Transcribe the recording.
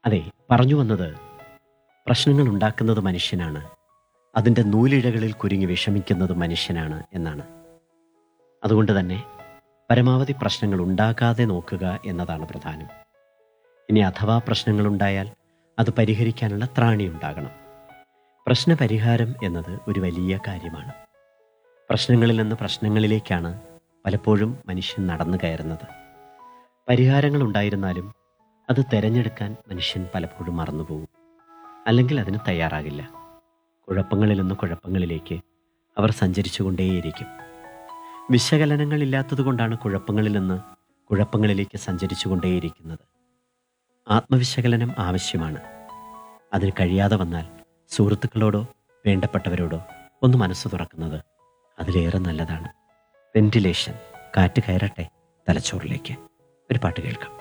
അതെ പറഞ്ഞു വന്നത് പ്രശ്നങ്ങൾ ഉണ്ടാക്കുന്നത് മനുഷ്യനാണ് അതിൻ്റെ നൂലിഴകളിൽ കുരുങ്ങി വിഷമിക്കുന്നത് മനുഷ്യനാണ് എന്നാണ് അതുകൊണ്ട് തന്നെ പരമാവധി പ്രശ്നങ്ങൾ ഉണ്ടാകാതെ നോക്കുക എന്നതാണ് പ്രധാനം ഇനി അഥവാ പ്രശ്നങ്ങളുണ്ടായാൽ അത് പരിഹരിക്കാനുള്ള ത്രാണി ഉണ്ടാകണം പ്രശ്നപരിഹാരം എന്നത് ഒരു വലിയ കാര്യമാണ് പ്രശ്നങ്ങളിൽ നിന്ന് പ്രശ്നങ്ങളിലേക്കാണ് പലപ്പോഴും മനുഷ്യൻ നടന്നു കയറുന്നത് പരിഹാരങ്ങൾ ഉണ്ടായിരുന്നാലും അത് തിരഞ്ഞെടുക്കാൻ മനുഷ്യൻ പലപ്പോഴും മറന്നുപോകും അല്ലെങ്കിൽ അതിന് തയ്യാറാകില്ല കുഴപ്പങ്ങളിൽ നിന്ന് കുഴപ്പങ്ങളിലേക്ക് അവർ സഞ്ചരിച്ചുകൊണ്ടേയിരിക്കും വിശകലനങ്ങളില്ലാത്തതുകൊണ്ടാണ് കുഴപ്പങ്ങളിൽ നിന്ന് കുഴപ്പങ്ങളിലേക്ക് സഞ്ചരിച്ചുകൊണ്ടേയിരിക്കുന്നത് ആത്മവിശകലനം ആവശ്യമാണ് അതിന് കഴിയാതെ വന്നാൽ സുഹൃത്തുക്കളോടോ വേണ്ടപ്പെട്ടവരോടോ ഒന്ന് മനസ്സ് തുറക്കുന്നത് അതിലേറെ നല്ലതാണ് വെന്റിലേഷൻ കാറ്റ് കയറട്ടെ തലച്ചോറിലേക്ക് ഒരു പാട്ട് കേൾക്കാം